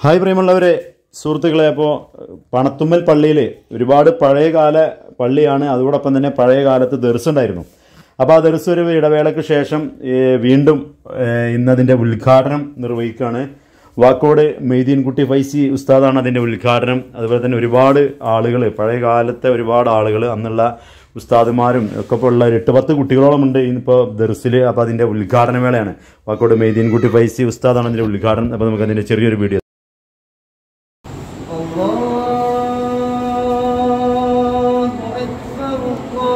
Hi പ്രിയമുള്ളവരെ സുഹൃത്തുക്കളെ അപ്പോൾ പണത്തുമ്മൽ പള്ളിയിൽ ഒരുപാട് പഴയകാല പള്ളിയാണ് അതോടൊപ്പം തന്നെ പഴയ കാലത്ത് ദർസുണ്ടായിരുന്നു അപ്പോൾ ആ ദർസ് ഒരു ഇടവേളയ്ക്ക് ശേഷം ഏ, വീണ്ടും ഏ, ഇന്നതിൻ്റെ ഉദ്ഘാടനം നിർവഹിക്കുകയാണ് വാക്കോട് മെയ്തീൻകുട്ടി ഫൈസി ഉസ്താദാണ് അതിൻ്റെ ഉദ്ഘാടനം അതുപോലെ തന്നെ ഒരുപാട് ആളുകൾ പഴയ കാലത്തെ ഒരുപാട് ആളുകൾ അന്നുള്ള ഉസ്താദുമാരും ഒക്കെ ഇപ്പോൾ ഉള്ള ഒരു എട്ട് പത്ത് കുട്ടികളോളം ഉണ്ട് ഇന്നിപ്പോൾ ദർസിൽ അപ്പോൾ അതിൻ്റെ ഉദ്ഘാടന വേളയാണ് വാക്കോട് മെയ്തീൻകുട്ടി ഫൈസി ഉസ്താദാണ് അതിൻ്റെ ഉദ്ഘാടനം അപ്പോൾ നമുക്ക് അതിൻ്റെ ചെറിയൊരു വീഡിയോ الله أكبر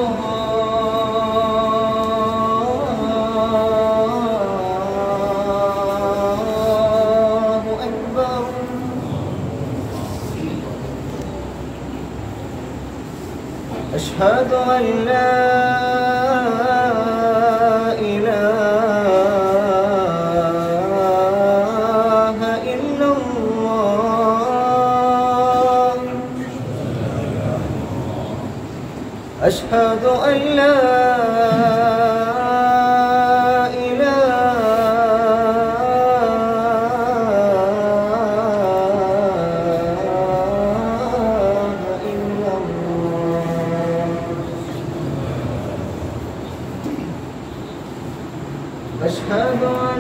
الله أكبر أشهد أن لا إله إلا الله أشهد أن لا إله إلا الله أشهد أن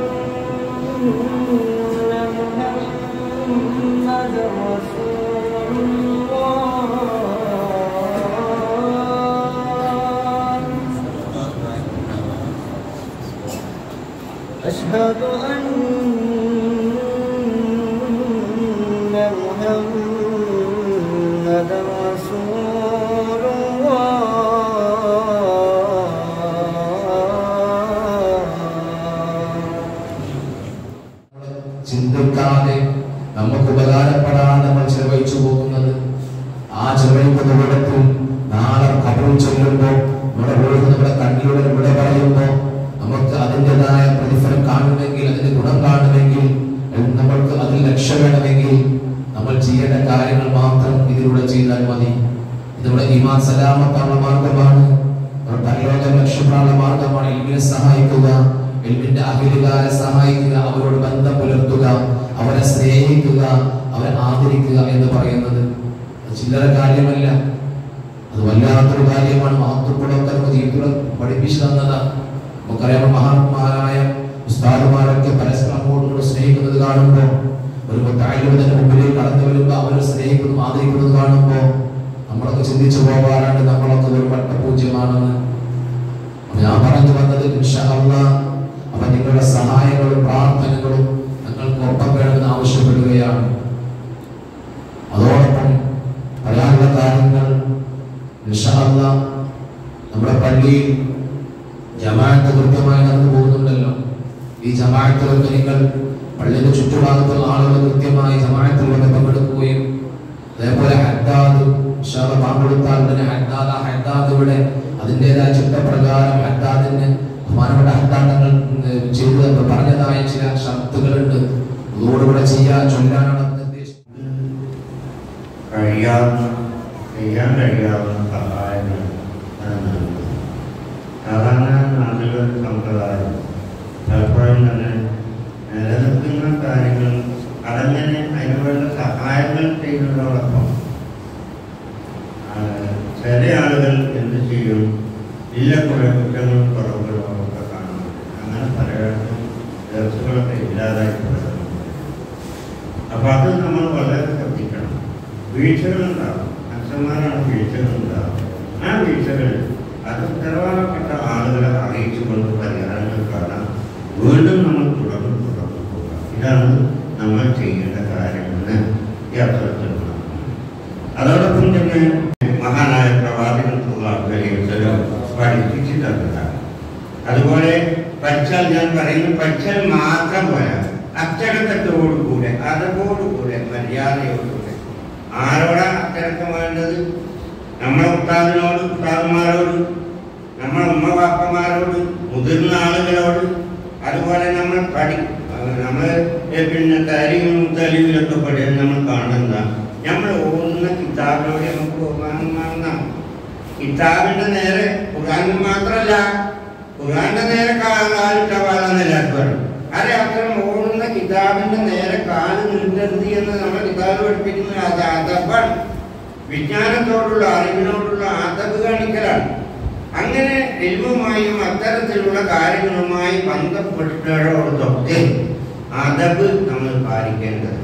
محمد رسول الله أشهد أن محمد رسول الله ചിന്തിക്കാതെ നമുക്ക് ഉപകാരപ്പെടാൻ നമ്മൾ ചെലവഴിച്ചു പോകുന്നത് ആ ചെലവഴിക്കുന്ന ഇടത്തിൽ നാളെ കബറിൽ ചെല്ലുമ്പോൾ നമ്മുടെ ഒഴുകുന്ന നമ്മുടെ കണ്ണിലൂടെ ഇവിടെ പറയുമ്പോൾ നമുക്ക് അതിൻ്റെതായ പ്രതിഫലം കാണുമെങ്കിൽ അതിന്റെ ഗുണം കാണുമെങ്കിൽ നമ്മൾക്ക് അതിൽ ലക്ഷ്യം വേണമെങ്കിൽ നമ്മൾ ചെയ്യേണ്ട കാര്യങ്ങൾ മാത്രം ഇതിലൂടെ ചെയ്താൽ മതി ഇത് നമ്മുടെ ഈമാൻ സലാമത്തുള്ള മാർഗമാണ് നമ്മുടെ പരലോകം ലക്ഷ്യമുള്ള മാർഗമാണ് ഇൽമിനെ സഹായിക്കുക ഇൽമിന്റെ അഖിലുകാരെ സഹായിക്കുക അവരോട് ബന്ധം പുലർത്തുക അവരെ സ്നേഹിക്കുക അവരെ ആദരിക്കുക എന്ന് പറയുന്നത് അത് ചില്ലറ കാര്യമല്ല അത് വല്ലാത്തൊരു കാര്യമാണ് മഹത്വപ്പെടുത്ത ജീവിതത്തിൽ പഠിപ്പിച്ചു തന്നത് നമുക്കറിയാം മഹാത്മാരായ ഉസ്താദുമാരൊക്കെ പരസ്പരം അങ്ങോട്ടും സ്നേഹിക്കുന്നത് കാണുമ്പോൾ ഒരു മുത്തായ്മത്തിന്റെ മുമ്പിലേക്ക് കടന്നു വരുമ്പോൾ അവരെ സ്നേഹിക്കുന്നതും ആദരിക്കുന്നതും കാണുമ്പോൾ നമ്മളൊക്കെ ചിന്തിച്ചു പോകാറുണ്ട് നമ്മളൊക്കെ ഒരു വട്ടപൂജ്യമാണെന്ന് അപ്പൊ ഞാൻ പറഞ്ഞു വന്നത് ഇൻഷാ അല്ലാഹ് അപ്പൊ നിങ്ങളുടെ സഹായങ്ങളും പ്രാർത്ഥനകളും ഞങ്ങൾക്ക് ഒപ്പം വേണമെന്ന് ആവശ്യപ്പെടുകയാണ് അതോടൊപ്പം പറയാനുള്ള കാര്യങ്ങൾ ഇൻഷാ അല്ലാഹ് നമ്മുടെ പള്ളിയിൽ ജമാഅത്ത് കൃത്യമായി നടന്നു പോകുന്നുണ്ടല്ലോ ഈ ജമാഅത്തിലൊക്കെ നിങ്ങൾ പള്ളിയുടെ ചുറ്റുഭാഗത്തുള്ള ആളുകൾ കൃത്യമായി ജമാഅത്തിലൊക്കെ പങ്കെടുക്കുകയും അതേപോലെ ഹദ്ദാദ് ഇൻഷാ അല്ലാഹ് പങ്കെടുത്താൽ ഉടനെ ഹദ്ദാദ് ആ ഹദ്ദാദ് ഇവിടെ അതിൻ്റെതായ ചിട്ടപ്രകാരം ഹദ്ദാദിന് ബഹുമാനപ്പെട്ട ഹദ്ദാദങ്ങൾ ചെയ്തു എന്ന് പറഞ്ഞതായ ചില ഷർത്തുകളുണ്ട് അതോടുകൂടെ ചെയ്യാൻ ചൊല്ലാനാണ് നിർദ്ദേശിച്ചത് കഴിയാവുന്ന ചെയ്യാൻ കഴിയാവുന്ന സഹായങ്ങൾ ഞാൻ നൽകും. സാധാരണ നാട്ടിലൊരു സമ്പ്രദായം പലപ്പോഴും തന്നെ നിലനിൽക്കുന്ന കാര്യങ്ങൾ അതങ്ങനെ അതിനുവേണ്ട സഹായങ്ങൾ ചെയ്യുന്നതോടൊപ്പം ആ, ചില ആളുകൾ എന്ത് ചെയ്യും ഇല്ല കുറേ കുറ്റങ്ങളും കുറവുകളും ഒക്കെ കാണുന്നു അങ്ങനെ പലയിടത്തും ദിവസങ്ങളൊക്കെ ഇല്ലാതായി തുടങ്ങുന്നു അപ്പൊ അത് നമ്മൾ വളരെ ശ്രദ്ധിക്കണം വീഴ്ചകളുണ്ടാവും മനുഷ്യന്മാരാണ് വീഴ്ചകളുണ്ടാവും ആ വീഴ്ചകൾ അത് ഉത്തരവാദപ്പെട്ട ആളുകളെ അറിയിച്ചുകൊണ്ട് പരിഹാരങ്ങൾ കാണാം വീണ്ടും നമ്മൾ തുടർന്ന് തുടർന്ന് പോകാം ഇതാണ് നമ്മൾ ചെയ്യേണ്ട കാര്യമെന്ന് ഈ അവസരത്തിൽ ഉണർത്തുന്നു. അതോടൊപ്പം തന്നെ മഹാനായ പ്രവാചകൻ സ്വഭാവം പഠിപ്പിച്ചു തന്നതാണ് അതുപോലെ പഠിച്ചാൽ ഞാൻ പറയുന്നു പഠിച്ചാൽ മാത്രം പോരാ അച്ചടക്കത്തോടുകൂടെ അതോടുകൂടെ മര്യാദയോടുകൂടെ ആരോടാ അച്ചടക്കം വേണ്ടത് നമ്മളെ ഉസ്താദിനോട് ഉസ്താദന്മാരോട് നമ്മളെ ഉമ്മ വാപ്പമാരോട് മുതിർന്ന ആളുകളോട് അതുപോലെ നമ്മൾ പഠി നമ്മൾ പിന്നെ തരിയും തെളിവിലൊക്കെ പഠിയാൻ നമ്മൾ കാണുന്ന നമ്മൾ ഓടുന്ന കിതാബിനോട് നമുക്ക് ബഹുമാനം കാണുന്നതാണ് കിതാബിന്റെ നേരെ ഖുർആാനിൽ മാത്രമല്ല ഖുർആന്റെ നേരെ കാലിട്ട പാടാന്ന് എല്ലാവർക്കും അറിയാം അരെ അത്തരം ഓടുന്ന കിതാബ് കിതാബിന്റെ നേരെ കാല് നീട്ടരുത് എന്ന് നമ്മുടെ കിതാബ് പഠിപ്പിക്കുന്നത് അത് അതബാണ് വിജ്ഞാനത്തോടുള്ള അറിവിനോടുള്ള അതബ് കാണിക്കലാണ് അങ്ങനെ എൽമുമായും അത്തരത്തിലുള്ള കാര്യങ്ങളുമായി ബന്ധപ്പെട്ടവരോടൊക്കെ അതബ് നമ്മൾ പാലിക്കേണ്ടതുണ്ട്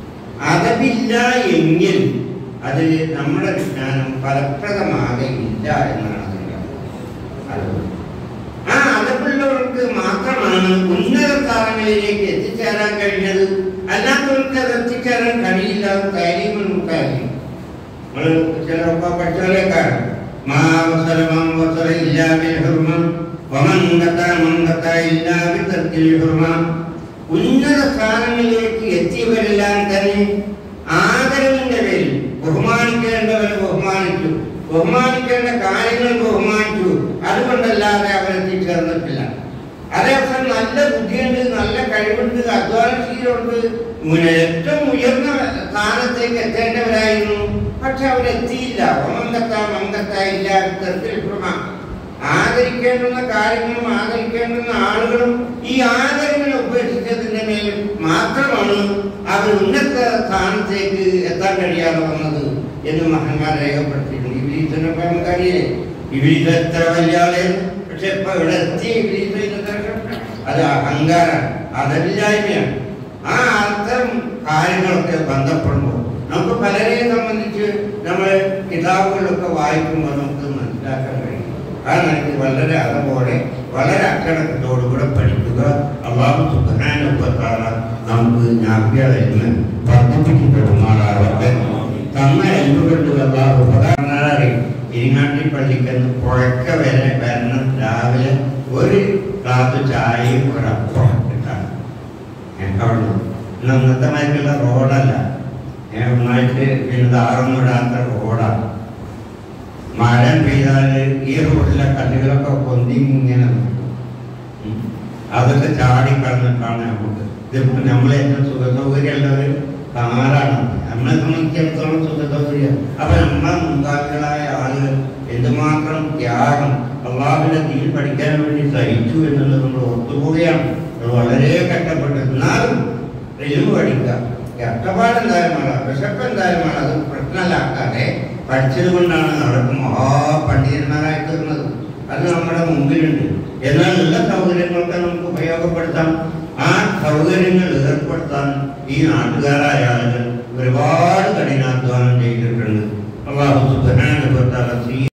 അതബില്ല എങ്കിൽ അത് നമ്മുടെ വിജ്ഞാനം ഫലപ്രദമാകയില്ല എന്നാണ് അതിൻ്റെ അർത്ഥം. ആ അതബുള്ളവർക്ക് മാത്രമാണ് ഉന്നത സ്ഥാനങ്ങളിലേക്ക് എത്തിച്ചേരാൻ കഴിഞ്ഞത് അല്ലാത്തവർക്ക് അത് എത്തിച്ചേരാൻ കഴിയില്ല കാര്യങ്ങളും കാര്യം നമ്മൾ ചിലപ്പോ പഠിച്ചവരേക്കാണ് മാ വസല മൻ വസല ഇല്ലാ ബിൽ ഹുർമ വമൻ ഖത മൻ ഖത ഇല്ലാ ബിതർക്കിൽ ഹുർമ ഉന്നത സ്ഥാനങ്ങളിലേക്ക് എത്തിയവരെല്ലാം തന്നെ ആദരവിന്റെ പേരിൽ ബഹുമാനിക്കേണ്ടവരെ ബഹുമാനിച്ചു ബഹുമാനിക്കേണ്ട കാര്യങ്ങൾ ബഹുമാനിച്ചു അതുകൊണ്ടല്ലാതെ അവരെത്തിച്ചേർന്നിട്ടില്ല അതേസമയം നല്ല ബുദ്ധിയുണ്ട് നല്ല കഴിവുണ്ട് അധ്വാനശീലമുണ്ട് ഇങ്ങനെ ഏറ്റവും ഉയർന്ന സ്ഥാനത്തേക്ക് എത്തേണ്ടവരായിരുന്നു പക്ഷെ അവരെത്തിയില്ല ഒമങ്കത്ത മങ്കത്ത ഇല്ല തെർക്കിൽപ്രമ ആദരിക്കേണ്ടുന്ന കാര്യങ്ങളും ആദരിക്കേണ്ടുന്ന ആളുകളും ഈ ആദരവിനെ ഉപേക്ഷിച്ചതിന്റെ മേൽ മാത്രമാണ് അവർ ഉന്നത സ്ഥാനത്തേക്ക് എത്താൻ കഴിയാതെ വന്നത് എന്ന് മഹന്മാർ രേഖപ്പെടുത്തിയിട്ടുണ്ട് ഇബിലീസിനെ ഇപ്പൊ നമുക്കറിയില്ലേ ഇബിലീസ് എത്ര വലിയ ആളായിരുന്നു പക്ഷെ ഇപ്പൊ ഇവിടെ എത്തിയ ഇബിലീസ് അത് അഹങ്കാരാണ് അതല്ലായ്മയാണ് ആ അർത്ഥം കാര്യങ്ങളൊക്കെ ബന്ധപ്പെടുമ്പോൾ നമുക്ക് പലരെയും സംബന്ധിച്ച് നമ്മൾ കിതാബുകളൊക്കെ വായിക്കുമ്പോൾ നമുക്ക് മനസ്സിലാക്കാൻ കഴിയും ആ നിലയ്ക്ക് വളരെ അതപോടെ വളരെ അച്ചടക്കത്തോടുകൂടെ പഠിക്കുക അള്ളാഹു സുഖാനുഭവത്താറ നമുക്ക് ജ്ഞാപ്യതയെന്ന് വർദ്ധിപ്പിക്കപ്പെടുമാറാവട്ടെ തന്ന എന്തുകൊണ്ട് അള്ളാഹു ഉപകാരം ഇരിങ്ങാട്ടി പള്ളിക്കെന്ന് പുഴക്ക വരെ വരണം രാവിലെ ഒരു ഗ്ലാസ് ചായയും ഒരപ്പം കിട്ടാൻ അവിടെ ഇന്ന് അന്നത്തെ മാതിരിയുള്ള റോഡല്ല ഏ, ഒന്നായിട്ട് പിന്നെ താറൊന്നും ഇടാത്ത റോഡാണ് മഴ പെയ്താൽ ഈ റോഡിലെ കല്ലുകളൊക്കെ പൊന്തി ഇങ്ങനെ നിൽക്കും. ഉം. അതൊക്കെ ചാടി കടന്നിട്ടാണ് നമുക്ക് ഇതിപ്പോ നമ്മളെ ഏറ്റവും സുഖ സൗകര്യമുള്ളവർ കാറാണ് നമ്മളെ സംബന്ധിച്ചിടത്തോളം സുഖ സൗകര്യം അപ്പൊ നമ്മളെ മുൻകാലികളായ ആളുകൾ എന്തുമാത്രം ത്യാഗം അള്ളാഹുവിന്റെ തീൽ പഠിക്കാൻ വേണ്ടി സഹിച്ചു എന്നുള്ളത് നമ്മൾ ഓർത്തുപോവുകയാണ് അത് വളരെ കഷ്ടപ്പെട്ട് എന്നാലും എരിവ് പഠിക്കുക കഷ്ടപ്പാട് എന്തായാലും വേണം വിശപ്പ് എന്തായാലും വേണം അത് പ്രശ്നമല്ലാക്കാതെ പഠിച്ചത് കൊണ്ടാണ് അവർക്ക് മഹാപണ്ഡിതന്മാരായി തീർന്നത് അത് നമ്മുടെ മുമ്പിലുണ്ട് എന്നാൽ ഉള്ള സൗകര്യങ്ങളൊക്കെ നമുക്ക് ഉപയോഗപ്പെടുത്താം ആ സൗകര്യങ്ങൾ ഏർപ്പെടുത്താൻ ഈ നാട്ടുകാരായ ആളുകൾ ഒരുപാട് കഠിനാധ്വാനം ചെയ്തിട്ടുണ്ട് അള്ളാഹു സുബ്ഹാനഹു വ തആല